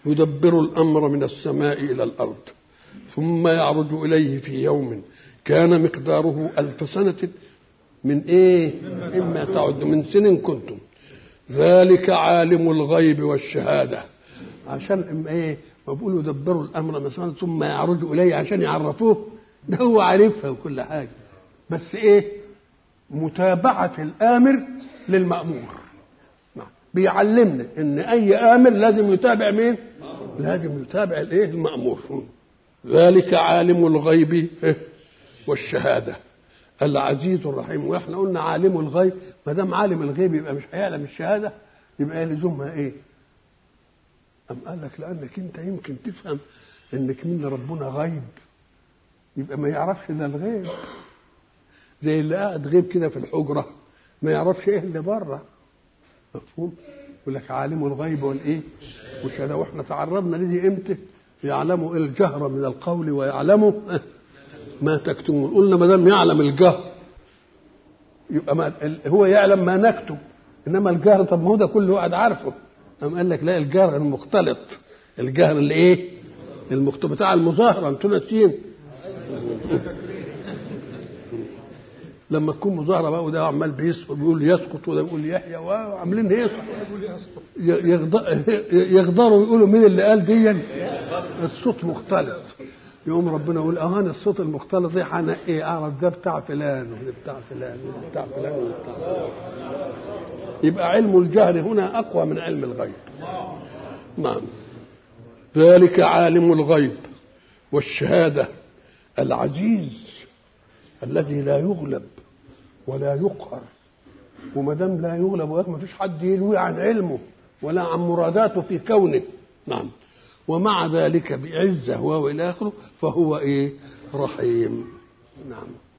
يدبر الامر من السماء الى الارض ثم يعرج اليه في يوم كان مقداره الف سنه من ايه اما تعد من سن كنتم ذلك عالم الغيب والشهاده عشان ايه ما بيقولوا دبروا الامر مثلا ثم يعرج اليه عشان يعرفوه ده هو عارفها وكل حاجه بس ايه متابعه الامر للمامور بيعلمنا ان اي امر لازم يتابع مين لازم يتابع الايه المامور ذلك عالم الغيب والشهاده العزيز الرحيم واحنا قلنا عالم الغيب ما دام عالم الغيب يبقى مش هيعلم الشهاده يبقى لزومها ايه أم قال لك لأنك أنت يمكن تفهم إنك من ربنا غيب يبقى ما يعرفش إلا الغيب زي اللي قاعد غيب كده في الحجرة ما يعرفش إيه اللي بره مفهوم؟ يقول لك عالم الغيب والإيه؟ والشهادة وإحنا تعرضنا لدي إمتى؟ يعلم الجهر من القول ويعلم ما تكتمون قلنا ما دام يعلم الجهر يبقى ما هو يعلم ما نكتب انما الجهر طب ما هو ده كل واحد عارفه قام قال لك لا الجهر المختلط الجهر اللي ايه المختلط بتاع المظاهره انتوا ناسيين لما تكون مظاهره بقى وده عمال بيسقط بيقول يسقط وده بيقول يحيى وعاملين ايه يغدروا يقولوا مين اللي قال دي الصوت مختلط يقوم ربنا يقول اهان الصوت المختلط دي ايه اعرف ده بتاع فلان وده بتاع فلان وده بتاع فلان وده بتاع فلان يبقى علم الجهل هنا اقوى من علم الغيب نعم ذلك عالم الغيب والشهاده العزيز الذي لا يغلب ولا يقهر وما دام لا يغلب ما فيش حد يلوي عن علمه ولا عن مراداته في كونه نعم ومع ذلك بعزه والى اخره فهو ايه رحيم نعم